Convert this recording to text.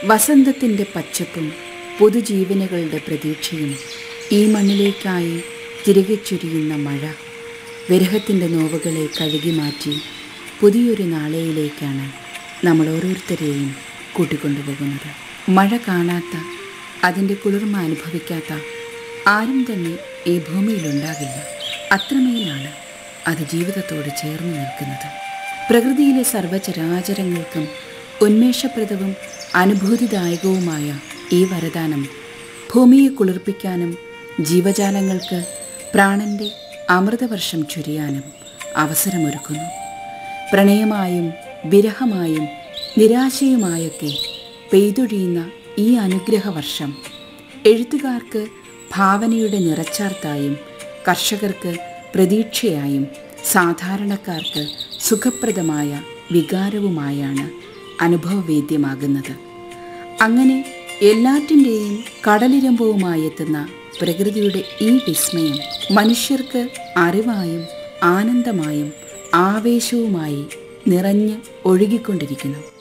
വസന്തത്തിൻ്റെ പച്ചപ്പും പുതുജീവനുകളുടെ പ്രതീക്ഷയും ഈ മണ്ണിലേക്കായി തിരികെ ചൊരിയുന്ന മഴ വിരഹത്തിൻ്റെ നോവുകളെ കഴുകി മാറ്റി പുതിയൊരു നാളെയിലേക്കാണ് നമ്മൾ ഓരോരുത്തരെയും കൂട്ടിക്കൊണ്ടുപോകുന്നത് മഴ കാണാത്ത അതിൻ്റെ കുളിർമ അനുഭവിക്കാത്ത ആരും തന്നെ ഈ ഭൂമിയിലുണ്ടാകില്ല അത്രമേലാണ് അത് ജീവിതത്തോട് ചേർന്ന് നിൽക്കുന്നത് പ്രകൃതിയിലെ സർവചരാചരങ്ങൾക്കും ഉന്മേഷപ്രദവും അനുഭൂതിദായകവുമായ ഈ വരദാനം ഭൂമിയെ കുളിർപ്പിക്കാനും ജീവജാലങ്ങൾക്ക് പ്രാണന്റെ അമൃതവർഷം ചൊരിയാനും അവസരമൊരുക്കുന്നു പ്രണയമായും വിരഹമായും നിരാശയുമായൊക്കെ പെയ്തൊഴിയുന്ന ഈ അനുഗ്രഹവർഷം എഴുത്തുകാർക്ക് ഭാവനയുടെ നിറച്ചാർത്തായും കർഷകർക്ക് പ്രതീക്ഷയായും സാധാരണക്കാർക്ക് സുഖപ്രദമായ വികാരവുമായാണ് അനുഭവവേദ്യമാകുന്നത് അങ്ങനെ എല്ലാറ്റിൻ്റെയും കടലിരമ്പവുമായെത്തുന്ന പ്രകൃതിയുടെ ഈ വിസ്മയം മനുഷ്യർക്ക് അറിവായും ആനന്ദമായും ആവേശവുമായി നിറഞ്ഞ് ഒഴുകിക്കൊണ്ടിരിക്കുന്നു